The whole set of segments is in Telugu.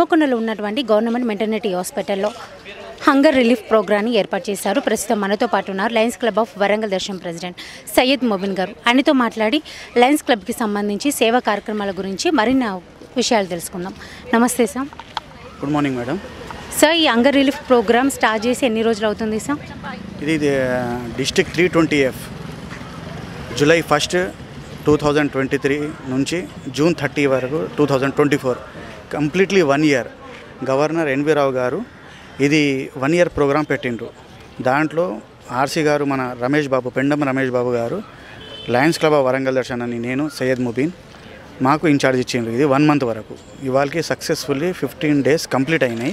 హనుమకొండలో ఉన్నటువంటి గవర్నమెంట్ మెటర్నిటీ హాస్పిటల్లో హంగర్ రిలీఫ్ ప్రోగ్రాన్ని ఏర్పాటు చేశారు ప్రస్తుతం మనతో పాటు ఉన్నారు లయన్స్ క్లబ్ ఆఫ్ వరంగల్ దర్శనం ప్రెసిడెంట్ సయ్యద్ మొబిన్ గారు ఆయనతో మాట్లాడి లయన్స్ క్లబ్కి సంబంధించి సేవా కార్యక్రమాల గురించి మరిన్ని విషయాలు తెలుసుకుందాం నమస్తే sir good morning madam sir ఈ హంగర్ రిలీఫ్ ప్రోగ్రామ్ స్టార్ట్ చేసి ఎన్ని రోజులు అవుతుంది సార్ ఇది district three twenty F July first two thousand twenty three నుంచి జూన్ థర్టీ వరకు two thousand twenty four completely one year governor NV Rao garu ఇది వన్ ఇయర్ ప్రోగ్రాం పెట్టిండ్రు దాంట్లో ఆర్సీ గారు మన రమేష్ బాబు పెండమ Ramesh Babu garu Lions Club of Warangal Darshan అని నేను సయ్యద్ ముబీన్ మాకు ఇన్ఛార్జ్ ఇచ్చిండ్రు ఇది వన్ మంత్ వరకు ఇవాళకి సక్సెస్ఫుల్లీ ఫిఫ్టీన్ డేస్ కంప్లీట్ అయినాయి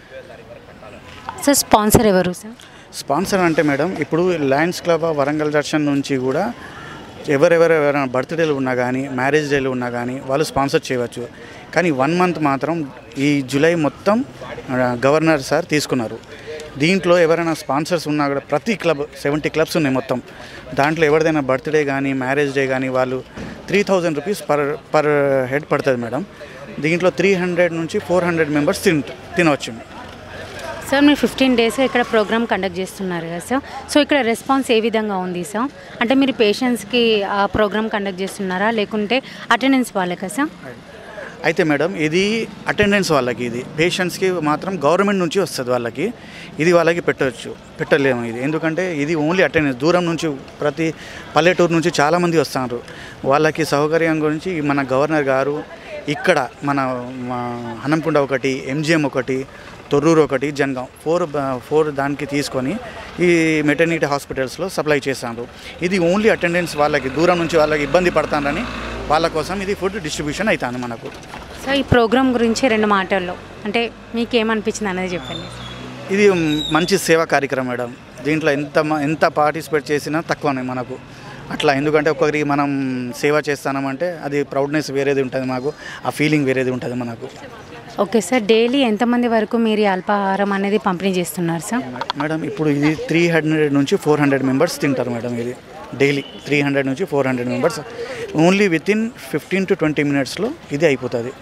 సార్ స్పాన్సర్ ఎవరు సార్ స్పాన్సర్ అంటే మేడం ఇప్పుడు Lions Club of Warangal Darshan నుంచి కూడా ఎవరెవరు ఎవరైనా బర్త్డేలు ఉన్నా కానీ మ్యారేజ్ డేలు ఉన్నా కానీ వాళ్ళు స్పాన్సర్ చేయవచ్చు కానీ వన్ మంత్ మాత్రం ఈ జూలై మొత్తం ఆ, గవర్నర్ సార్ తీసుకున్నారు దీంట్లో ఎవరైనా స్పాన్సర్స్ ఉన్నా కూడా ప్రతి క్లబ్ సెవెంటీ క్లబ్స్ ఉన్నాయి మొత్తం దాంట్లో ఎవరిదైనా బర్త్డే కానీ మ్యారేజ్ డే కానీ వాళ్ళు three thousand rupees per per head పడుతుంది మేడం దీంట్లో త్రీ హండ్రెడ్ నుంచి ఫోర్ హండ్రెడ్ మెంబర్స్ తిన తినవచ్చు సార్ మీరు ఫిఫ్టీన్ డేస్ ఇక్కడ ప్రోగ్రామ్ కండక్ట్ చేస్తున్నారు కదా సార్ సో ఇక్కడ రెస్పాన్స్ ఏ విధంగా ఉంది సార్ అంటే మీరు పేషెంట్స్కి ఆ ప్రోగ్రామ్ కండక్ట్ చేస్తున్నారా లేకుంటే అటెండెన్స్ వాళ్ళకా సార్ అయితే మేడం ఇది అటెండెన్స్ వాళ్ళకి ఇది పేషెంట్స్కి మాత్రం గవర్నమెంట్ నుంచి వస్తుంది వాళ్ళకి ఇది వాళ్ళకి పెట్టవచ్చు పెట్టలేము ఇది ఎందుకంటే ఇది ఓన్లీ అటెండెన్స్ దూరం నుంచి ప్రతి పల్లెటూరు నుంచి చాలామంది వస్తున్నారు వాళ్ళకి సౌకర్యం గురించి మన గవర్నర్ గారు ఇక్కడ మన మా హనంకొండ ఒకటి ఎంజిఎం ఒకటి తొర్రూరు ఒకటి జనగాం ఫోర్ బ- ఫోర్ దానికి తీసుకొని ఈ మెటర్నిటీ హాస్పిటల్స్లో సప్లై చేశారు ఇది ఓన్లీ అటెండెన్స్ వాళ్ళకి దూరం నుంచి వాళ్ళకి ఇబ్బంది పడతానని వాళ్ళ కోసం ఇది ఫుడ్ డిస్ట్రిబ్యూషన్ అవుతుంది మనకు సో ఈ ప్రోగ్రామ్ గురించి రెండు మాటల్లో అంటే మీకు ఏమనిపించింది అనేది చెప్పండి ఇది మంచి సేవా కార్యక్రమం మేడం దీంట్లో ఎంత మ- ఎంత పార్టిసిపేట్ చేసినా తక్కువనే మనకు అట్లా ఎందుకంటే ఒక్కొక్కరికి మనం సేవ చేస్తామంటే అది ప్రౌడ్నెస్ వేరేది ఉంటుంది మాకు ఆ ఫీలింగ్ వేరేది ఉంటుంది మనకు ఓకే సార్ డైలీ ఎంతమంది వరకు మీరు ఈ అల్పాహారం అనేది పంపిణీ చేస్తున్నారు సార్ మేడం ఇప్పుడు ఇది త్రీ హండ్రెడ్ నుంచి ఫోర్ హండ్రెడ్ మెంబర్స్ తింటారు మేడం ఇది డైలీ త్రీ హండ్రెడ్ నుంచి four hundred members only within fifteen to twenty మినిట్స్లో ఇది అయిపోతుంది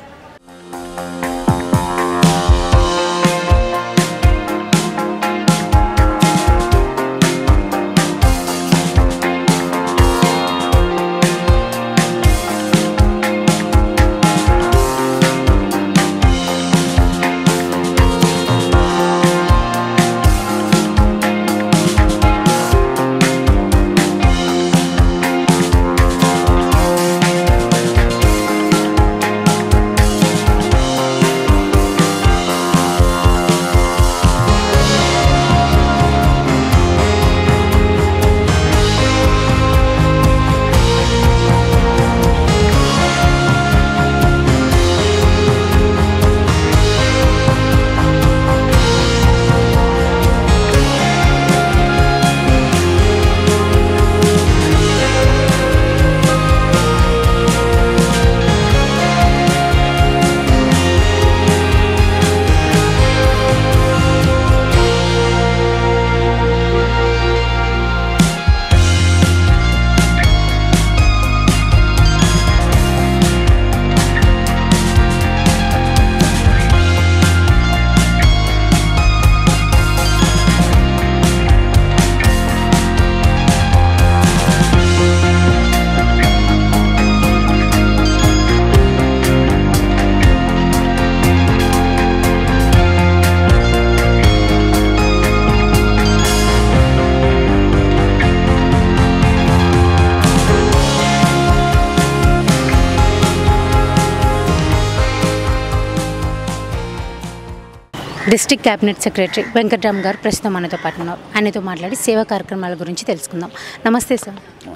డిస్ట్రిక్ట్ క్యాబినెట్ సెక్రటరీ వెంకట్రామ్ గారు ప్రస్తుతం మనతో పాటు ఉన్నారు ఆయనతో మాట్లాడి సేవా కార్యక్రమాల గురించి తెలుసుకుందాం నమస్తే sir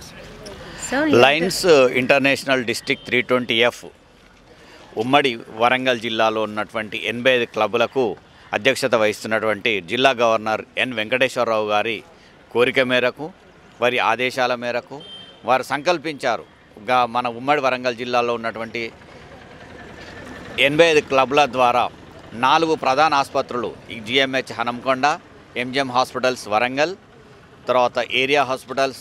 sir Lions International district three twenty F ఉమ్మడి వరంగల్ జిల్లాలో ఉన్నటువంటి ఎనభై ఐదు క్లబ్బులకు అధ్యక్షత వహిస్తున్నటువంటి జిల్లా గవర్నర్ ఎన్ వెంకటేశ్వరరావు గారి కోరిక మేరకు వారి ఆదేశాల మేరకు వారు సంకల్పించారు గా మన ఉమ్మడి వరంగల్ జిల్లాలో ఉన్నటువంటి ఎనభై ఐదు క్లబ్ల ద్వారా నాలుగు ప్రధాన ఆసుపత్రులు ఈ GMH Hanamkonda MGM hospitals Warangal తర్వాత ఏరియా హాస్పిటల్స్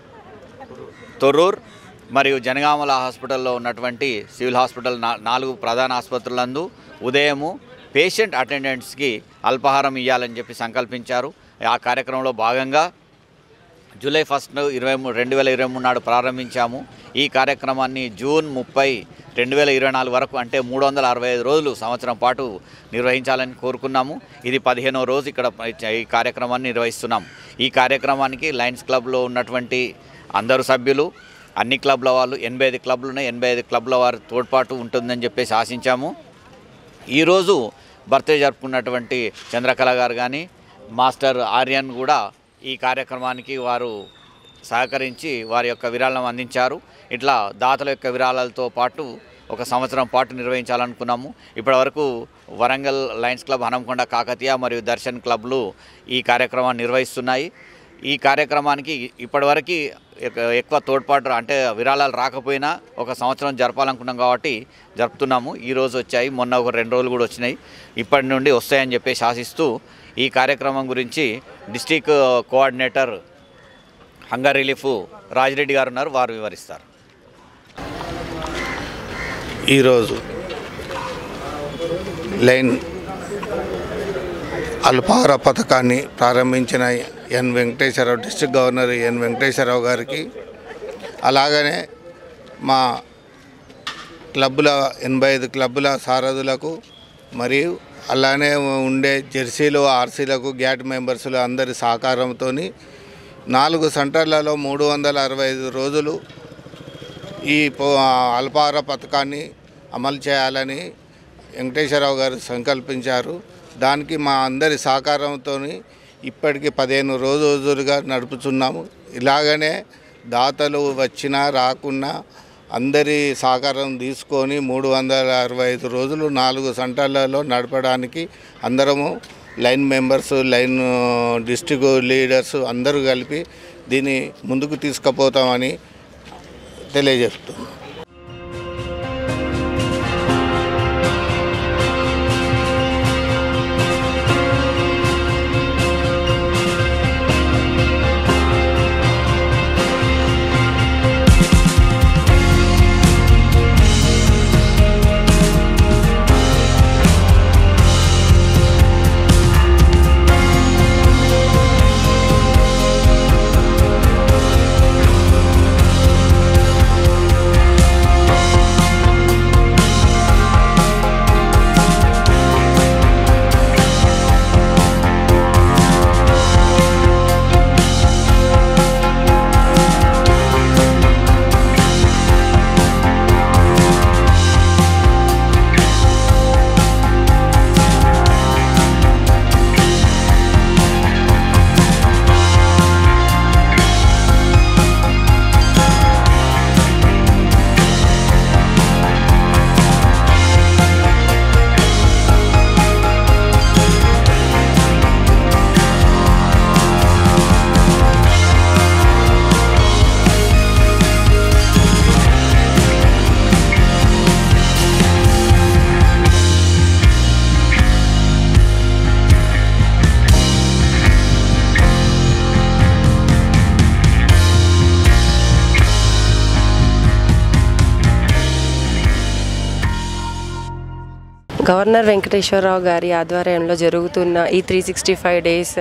తొర్రూర్ మరియు జనగామల హాస్పిటల్లో ఉన్నటువంటి సివిల్ హాస్పిటల్ నా- నాలుగు ప్రధాన ఆసుపత్రులందు ఉదయము పేషెంట్ అటెండెంట్స్కి అల్పాహారం ఇవ్వాలని చెప్పి సంకల్పించారు ఆ కార్యక్రమంలో భాగంగా జూలై ఫస్ట్ ఇరవై మూడు రెండు వేల ఇరవై మూడు నాడు ప్రారంభించాము ఈ కార్యక్రమాన్ని జూన్ ముప్పై రెండు వేల ఇరవై నాలుగు వరకు అంటే మూడు వందల అరవై ఐదు రోజులు సంవత్సరం పాటు నిర్వహించాలని కోరుకున్నాము ఇది పదిహేనవ రోజు ఇక్కడ ఈ కార్యక్రమాన్ని నిర్వహిస్తున్నాం ఈ కార్యక్రమానికి లయన్స్ క్లబ్లో ఉన్నటువంటి అందరు సభ్యులు అన్ని క్లబ్ల వాళ్ళు ఎనభై ఐదు క్లబ్లు ఉన్నాయి ఎనభై ఐదు క్లబ్ల వారి తోడ్పాటు ఉంటుందని చెప్పేసి ఆశించాము ఈరోజు బర్త్డే జరుపుకున్నటువంటి చంద్రకళ గారు కానీ మాస్టర్ ఆర్యన్ కూడా ఈ కార్యక్రమానికి వారు సహకరించి వారి యొక్క విరాళం అందించారు ఇట్లా దాతల యొక్క విరాళాలతో పాటు ఒక సంవత్సరం పాటు నిర్వహించాలనుకున్నాము ఇప్పటివరకు వరంగల్ లయన్స్ క్లబ్ హనంకొండ కాకతీయ మరియు దర్శన్ క్లబ్లు ఈ కార్యక్రమాన్ని నిర్వహిస్తున్నాయి ఈ కార్యక్రమానికి ఇప్పటివరకు ఎక్క- ఎక్కువ తోడ్పాటు అంటే విరాళాలు రాకపోయినా ఒక సంవత్సరం జరపాలనుకున్నాం కాబట్టి జరుపుతున్నాము ఈ రోజు వచ్చాయి మొన్న ఒక రెండు రోజులు కూడా వచ్చినాయి ఇప్పటి నుండి వస్తాయని చెప్పేసి ఆశిస్తూ ఈ కార్యక్రమం గురించి district coordinator hunger relief Rajireddy garu ఉన్నారు వారు వివరిస్తారు ఈరోజు లైన్ అల్పాహార పథకాన్ని ప్రారంభించిన N Venkateswararao district governor N Venkateswararao గారికి అలాగనే మా క్లబ్బుల ఎనభై ఐదు క్లబ్బుల సారథులకు మరియు అలానే ఉండే జెర్సీలు ఆర్సీలకు గ్యాట్ మెంబర్స్లు అందరి సహకారంతో నాలుగు సెంటర్లలో మూడు వందల అరవై ఐదు రోజులు ఈ పో- అల్పాహార పథకాన్ని అమలు చేయాలని వెంకటేశ్వరరావు గారు సంకల్పించారు దానికి మా అందరి సహకారంతో ఇప్పటికి పదిహేను రోజులుగా నడుపుతున్నాము ఇలాగనే దాతలు వచ్చినా రాకున్నా అందరి సహకారం తీసుకొని మూడు వందల అరవై ఐదు రోజులు నాలుగు సెంటర్లలో నడపడానికి అందరము lion members lion district leaders అందరూ కలిపి దీన్ని ముందుకు తీసుకుపోతామని తెలియజేస్తున్నాం గవర్నర్ వెంకటేశ్వరరావు గారి ఆధ్వర్యంలో జరుగుతున్న ఈ three sixty five days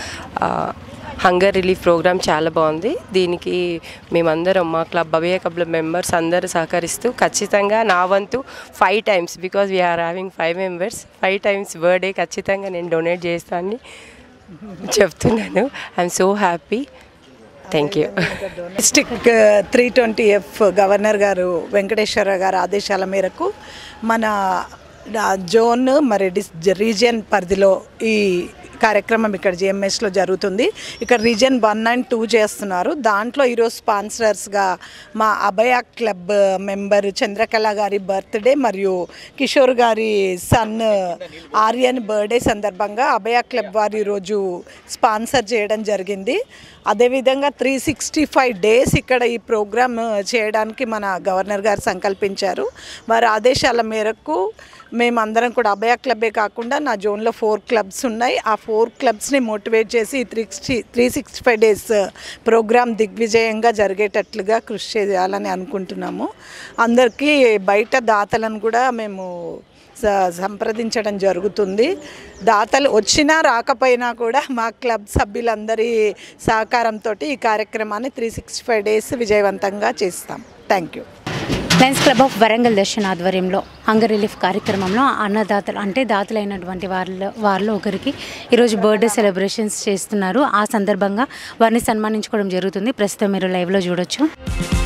hunger relief programme చాలా బాగుంది దీనికి మేమందరం మా క్లబ్ అభయ క్లబ్ మెంబర్స్ అందరూ సహకరిస్తూ ఖచ్చితంగా నా వంతు five times because we're having five members five times birthday ఖచ్చితంగా నేను డొనేట్ చేస్తానని చెప్తున్నాను I'm so happy thank you district three twenty F governor garu Venkateswara గారి ఆదేశాల మేరకు మన ఆ, జోన్ మరి డిస్ రీజియన్ పరిధిలో ఈ కార్యక్రమం ఇక్కడ జిఎంఎస్లో జరుగుతుంది ఇక్కడ రీజియన్ వన్ అండ్ టూ చేస్తున్నారు దాంట్లో ఈరోజు స్పాన్సరర్స్గా మా అభయ క్లబ్ మెంబర్ చంద్రకళ గారి బర్త్డే మరియు కిషోర్ గారి సన్ ఆర్యన్ బర్త్డే సందర్భంగా అభయ క్లబ్ వారు ఈరోజు స్పాన్సర్ చేయడం జరిగింది అదేవిధంగా త్రీ సిక్స్టీ ఫైవ్ డేస్ ఇక్కడ ఈ ప్రోగ్రామ్ చేయడానికి మన గవర్నర్ గారు సంకల్పించారు వారి ఆదేశాల మేరకు మేమందరం కూడా అభయ క్లబ్బే కాకుండా నా జోన్లో ఫోర్ క్లబ్స్ ఉన్నాయి ఆ ఫోర్ క్లబ్స్ని మోటివేట్ చేసి three sixty three sixty five days programme దిగ్విజయంగా జరిగేటట్లుగా కృషి చేయాలని అనుకుంటున్నాము అందరికీ బయట దాతలను కూడా మేము స- సంప్రదించడం జరుగుతుంది దాతలు వచ్చినా రాకపోయినా కూడా మా క్లబ్ సభ్యులందరి సహకారంతో ఈ కార్యక్రమాన్ని త్రీ సిక్స్టీ ఫైవ్ డేస్ విజయవంతంగా చేస్తాం thank you Lions Club of Warangal Darshan ఆధ్వర్యంలో హంగర్ రిలీఫ్ కార్యక్రమంలో అన్నదాతలు అంటే దాతలైనటువంటి వాళ్ళ వారిలో ఒకరికి ఈరోజు బర్త్డే సెలబ్రేషన్స్ చేస్తున్నారు ఆ సందర్భంగా వారిని సన్మానించుకోవడం జరుగుతుంది ప్రస్తుతం మీరు లైవ్లో చూడొచ్చు